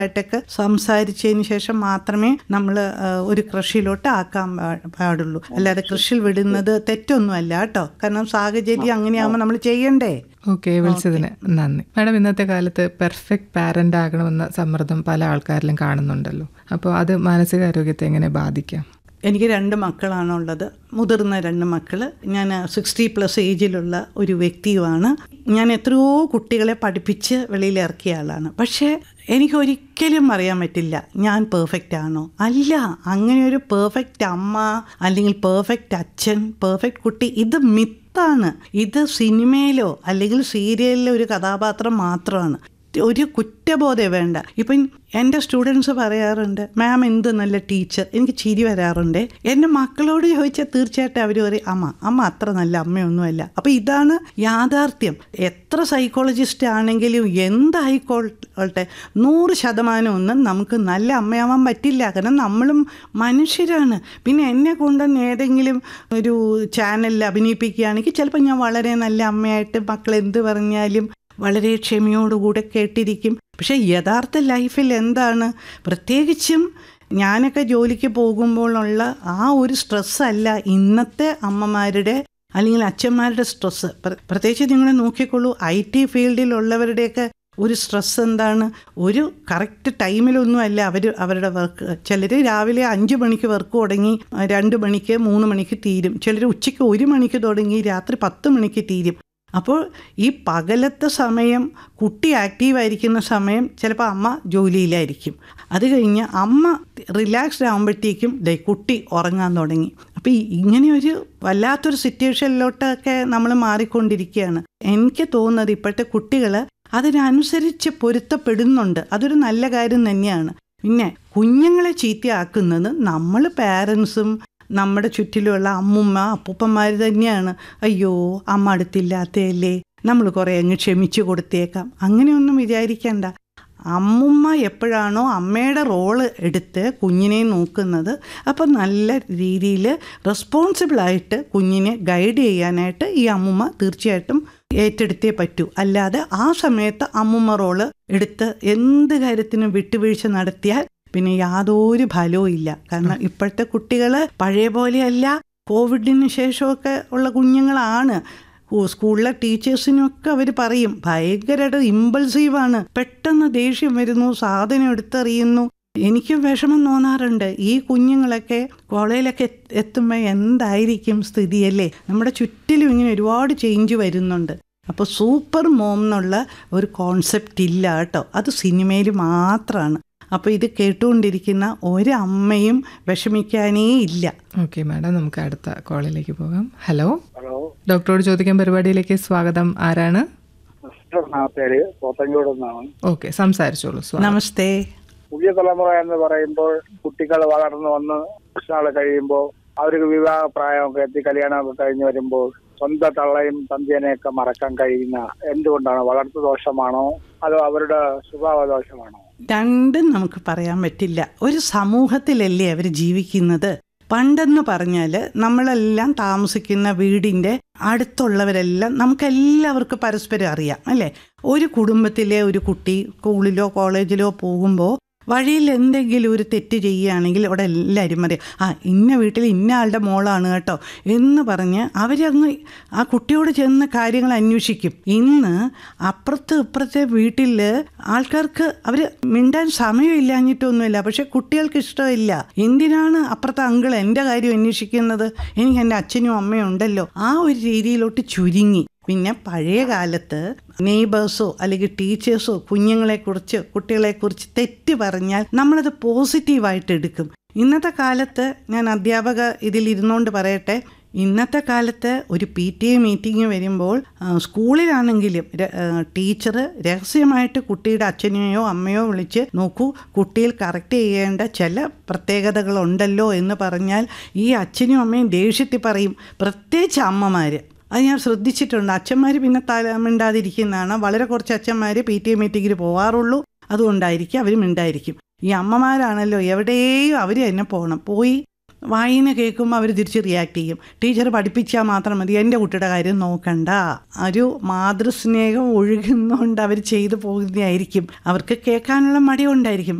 ആയിട്ടൊക്കെ സംസാരിച്ചതിന് ശേഷം മാത്രമേ നമ്മൾ ഒരു കൃഷിയിലോട്ട് ആക്കാൻ പാ- പാടുള്ളൂ അല്ലാതെ കൃഷിയിൽ വിടുന്നത് തെറ്റൊന്നുമല്ല കേട്ടോ കാരണം സാഹചര്യം അങ്ങനെയാകുമ്പോൾ നമ്മൾ ചെയ്യണ്ടേ ഓക്കെ വിളിച്ചതിന് നന്ദി മാഡം ഇന്നത്തെ കാലത്ത് പെർഫെക്റ്റ് പാരന്റ് ആകണമെന്ന സമ്മർദ്ദം പല ആൾക്കാരിലും കാണുന്നുണ്ടല്ലോ അപ്പോൾ അത് മാനസികാരോഗ്യത്തെ എങ്ങനെ ബാധിക്കാം എനിക്ക് രണ്ട് മക്കളാണുള്ളത് മുതിർന്ന രണ്ട് മക്കൾ ഞാൻ സിക്സ്റ്റി പ്ലസ് ഏജിലുള്ള ഒരു വ്യക്തിയുമാണ് ഞാൻ എത്രയോ കുട്ടികളെ പഠിപ്പിച്ച് വെളിയിൽ ഇറക്കിയ ആളാണ് പക്ഷേ എനിക്ക് ഒരിക്കലും അറിയാൻ പറ്റില്ല ഞാൻ പെർഫെക്റ്റ് ആണോ അല്ല അങ്ങനെ ഒരു പെർഫെക്റ്റ് അമ്മ അല്ലെങ്കിൽ പെർഫെക്റ്റ് അച്ഛൻ പെർഫെക്റ്റ് കുട്ടി ഇത് മിത്താണ് ഇത് സിനിമയിലോ അല്ലെങ്കിൽ സീരിയലിലെ ഒരു കഥാപാത്രം മാത്രമാണ് ഒരു കുറ്റബോധം വേണ്ട ഇപ്പം എൻ്റെ സ്റ്റുഡൻസ് പറയാറുണ്ട് മാം എന്ത് നല്ല ടീച്ചർ എനിക്ക് ചിരി വരാറുണ്ട് എൻ്റെ മക്കളോട് ചോദിച്ചാൽ തീർച്ചയായിട്ടും അവർ പറയും അമ്മ അമ്മ അത്ര നല്ല അമ്മയൊന്നുമല്ല അപ്പോൾ ഇതാണ് യാഥാർത്ഥ്യം എത്ര സൈക്കോളജിസ്റ്റ് ആണെങ്കിലും എന്തായിക്കോട്ടെ നൂറ് ശതമാനം ഒന്നും നമുക്ക് നല്ല അമ്മയാവാൻ പറ്റില്ല കാരണം നമ്മളും മനുഷ്യരാണ് പിന്നെ എന്നെ കൊണ്ടൊന്ന് ഏതെങ്കിലും ഒരു ചാനലിൽ അഭിനയിപ്പിക്കുകയാണെങ്കിൽ ചിലപ്പോൾ ഞാൻ വളരെ നല്ല അമ്മയായിട്ട് മക്കൾ എന്ത് പറഞ്ഞാലും വളരെ ക്ഷമയോടുകൂടെ കേട്ടിരിക്കും പക്ഷേ യഥാർത്ഥ ലൈഫിൽ എന്താണ് പ്രത്യേകിച്ചും ഞാനൊക്കെ ജോലിക്ക് പോകുമ്പോഴുള്ള ആ ഒരു സ്ട്രെസ്സല്ല ഇന്നത്തെ അമ്മമാരുടെ അല്ലെങ്കിൽ അച്ഛന്മാരുടെ സ്ട്രെസ്സ് പ്രത്യേകിച്ച് നിങ്ങൾ നോക്കിക്കോളൂ ഐ ടി ഫീൽഡിലുള്ളവരുടെയൊക്കെ ഒരു സ്ട്രെസ് എന്താണ് ഒരു കറക്റ്റ് ടൈമിലൊന്നും അല്ല അവർ അവരുടെ വർക്ക് ചിലർ രാവിലെ അഞ്ച് മണിക്ക് വർക്ക് തുടങ്ങി രണ്ട് മണിക്ക് മൂന്ന് മണിക്ക് തീരും ചിലർ ഉച്ചയ്ക്ക് ഒരു മണിക്ക് തുടങ്ങി രാത്രി പത്ത് മണിക്ക് തീരും അപ്പോൾ ഈ പകലത്തെ സമയം കുട്ടി ആക്റ്റീവായിരിക്കുന്ന സമയം ചിലപ്പോൾ അമ്മ ജോലിയിലായിരിക്കും അത് കഴിഞ്ഞ് അമ്മ റിലാക്സ്ഡ് ആകുമ്പോഴത്തേക്കും ദേ കുട്ടി ഉറങ്ങാൻ തുടങ്ങി അപ്പോൾ ഇങ്ങനെ ഒരു വല്ലാത്തൊരു സിറ്റുവേഷനിലോട്ടൊക്കെ നമ്മൾ മാറിക്കൊണ്ടിരിക്കുകയാണ് എനിക്ക് തോന്നുന്നത് ഇപ്പോഴത്തെ കുട്ടികൾ അതിനനുസരിച്ച് പൊരുത്തപ്പെടുന്നുണ്ട് അതൊരു നല്ല കാര്യം തന്നെയാണ് പിന്നെ കുഞ്ഞുങ്ങളെ ചീത്തയാക്കുന്നത് നമ്മൾ പാരൻസും നമ്മുടെ ചുറ്റിലുള്ള അമ്മുമ്മ അപ്പൂപ്പന്മാർ തന്നെയാണ് അയ്യോ അമ്മ അടുത്തില്ലാത്തയല്ലേ നമ്മൾ കുറേ അങ്ങ് ക്ഷമിച്ചു കൊടുത്തേക്കാം അങ്ങനെയൊന്നും വിചാരിക്കണ്ട അമ്മുമ്മ എപ്പോഴാണോ അമ്മയുടെ റോള് എടുത്ത് കുഞ്ഞിനെ നോക്കുന്നത് അപ്പം നല്ല രീതിയിൽ റെസ്പോൺസിബിളായിട്ട് കുഞ്ഞിനെ ഗൈഡ് ചെയ്യാനായിട്ട് ഈ അമ്മുമ്മ തീർച്ചയായിട്ടും ഏറ്റെടുത്തേ പറ്റൂ അല്ലാതെ ആ സമയത്ത് അമ്മുമ്മ റോള് എടുത്ത് എന്ത് കാര്യത്തിനും വിട്ടുവീഴ്ച നടത്തിയാൽ പിന്നെ യാതൊരു ഫലവും ഇല്ല കാരണം ഇപ്പോഴത്തെ കുട്ടികൾ പഴയ പോലെയല്ല കോവിഡിന് ശേഷമൊക്കെ ഉള്ള കുഞ്ഞുങ്ങളാണ് സ്കൂളിലെ ടീച്ചേഴ്സിനൊക്കെ അവർ പറയും ഭയങ്കരമായിട്ട് ഇമ്പൾസീവാണ് പെട്ടെന്ന് ദേഷ്യം വരുന്നു സാധനം എടുത്തെറിയുന്നു എനിക്കും വിഷമം തോന്നാറുണ്ട് ഈ കുഞ്ഞുങ്ങളൊക്കെ കോളേജിലൊക്കെ എത്തുമ്പോൾ എന്തായിരിക്കും സ്ഥിതിയല്ലേ നമ്മുടെ ചുറ്റിലും ഇങ്ങനെ ഒരുപാട് ചേഞ്ച് വരുന്നുണ്ട് അപ്പോൾ സൂപ്പർ മോം എന്നുള്ള ഒരു കോൺസെപ്റ്റ് ഇല്ല കേട്ടോ അത് സിനിമയിൽ മാത്രമാണ് അപ്പോൾ ഇത് കേട്ടുകൊണ്ടിരിക്കുന്ന ഒരമ്മയും വിഷമിക്കാനേ ഇല്ല ഓക്കെ മാഡം നമുക്ക് അടുത്ത കോളിലേക്ക് പോകാം ഹലോ ഹലോ ഡോക്ടറോട് ചോദിക്കാൻ പരിപാടിയിലേക്ക് സ്വാഗതം ആരാണ് എന്നാ പേര് പോത്തങ്കോട് നിന്നാണ് ഓക്കെ സംസാരിച്ചോളൂ സ്വാഗതം നമസ്തേ പുതിയ തലമുറ എന്ന് പറയുമ്പോൾ കുട്ടികൾ വളർന്നു വന്ന് കുറച്ചുനാൾ കഴിയുമ്പോൾ അവർക്ക് വിവാഹ പ്രായമൊക്കെ എത്തി കല്യാണമൊക്കെ കഴിഞ്ഞ് വരുമ്പോൾ സ്വന്തം തള്ളയും തന്തിയനെയൊക്കെ മറക്കാൻ കഴിയുന്ന എന്തുകൊണ്ടാണ് വളർത്തു ദോഷമാണോ അതോ അവരുടെ സ്വഭാവ ദോഷമാണോ രണ്ടും നമുക്ക് പറയാൻ പറ്റില്ല ഒരു സമൂഹത്തിലല്ലേ അവർ ജീവിക്കുന്നത് പണ്ടെന്ന് പറഞ്ഞാൽ നമ്മളെല്ലാം താമസിക്കുന്ന വീടിൻ്റെ അടുത്തുള്ളവരെല്ലാം നമുക്കെല്ലാവർക്കും പരസ്പരം അറിയാം അല്ലേ ഒരു കുടുംബത്തിലെ ഒരു കുട്ടി സ്കൂളിലോ കോളേജിലോ പോകുമ്പോൾ വഴിയിൽ എന്തെങ്കിലും ഒരു തെറ്റ് ചെയ്യുകയാണെങ്കിൽ അവിടെ എല്ലാവരും അറിയാം ആ ഇന്ന വീട്ടിൽ ഇന്ന ആളുടെ മോളാണ് കേട്ടോ എന്ന് പറഞ്ഞ് അവരങ്ങ് ആ കുട്ടിയോട് ചെന്ന് കാര്യങ്ങൾ അന്വേഷിക്കും ഇന്ന് അപ്പുറത്ത് ഇപ്പുറത്തെ വീട്ടിൽ ആൾക്കാർക്ക് അവർ മിണ്ടാൻ സമയമില്ലാഞ്ഞിട്ടൊന്നുമില്ല പക്ഷെ കുട്ടികൾക്ക് ഇഷ്ടമില്ല എന്തിനാണ് അപ്പുറത്തെ അങ്കിൾ എൻ്റെ കാര്യം അന്വേഷിക്കുന്നത് എനിക്ക് എൻ്റെ അച്ഛനും അമ്മയും ഉണ്ടല്ലോ ആ ഒരു രീതിയിലോട്ട് ചുരുങ്ങി പിന്നെ പഴയ കാലത്ത് നെയ്ബേഴ്സോ അല്ലെങ്കിൽ ടീച്ചേഴ്സോ കുഞ്ഞുങ്ങളെക്കുറിച്ച് കുട്ടികളെക്കുറിച്ച് തെറ്റ് പറഞ്ഞാൽ നമ്മളത് പോസിറ്റീവായിട്ട് എടുക്കും ഇന്നത്തെ കാലത്ത് ഞാൻ അധ്യാപക ഇതിൽ ഇരുന്നുകൊണ്ട് പറയട്ടെ ഇന്നത്തെ കാലത്ത് ഒരു പി ടി എ മീറ്റിംഗ് വരുമ്പോൾ ആ, സ്കൂളിലാണെങ്കിലും ടീച്ചർ രഹസ്യമായിട്ട് കുട്ടിയുടെ അച്ഛനെയോ അമ്മയോ വിളിച്ച് നോക്കൂ കുട്ടിയിൽ കറക്റ്റ് ചെയ്യേണ്ട ചില പ്രത്യേകതകളുണ്ടല്ലോ എന്ന് പറഞ്ഞാൽ ഈ അച്ഛനും അമ്മയും ദേഷ്യത്തിൽ പറയും പ്രത്യേകിച്ച് അമ്മമാർ അത് ഞാൻ ശ്രദ്ധിച്ചിട്ടുണ്ട് അച്ഛന്മാർ പിന്നെ തല മിണ്ടാതിരിക്കുന്നതാണ് വളരെ കുറച്ച് അച്ഛന്മാർ പി ടി എ മീറ്റിങ്ങിന് പോകാറുള്ളൂ അതുകൊണ്ടായിരിക്കും അവർ മിണ്ടായിരിക്കും ഈ അമ്മമാരാണല്ലോ എവിടെയും അവർ തന്നെ പോകണം പോയി വായന കേൾക്കുമ്പോൾ അവർ തിരിച്ച് റിയാക്ട് ചെയ്യും ടീച്ചർ പഠിപ്പിച്ചാൽ മാത്രം മതി എൻ്റെ കുട്ടിയുടെ കാര്യം നോക്കണ്ട ഒരു മാതൃസ്നേഹം ഒഴുകുന്നതുകൊണ്ട് അവർ ചെയ്തു പോകുന്നതായിരിക്കും അവർക്ക് കേൾക്കാനുള്ള മടി കൊണ്ടായിരിക്കും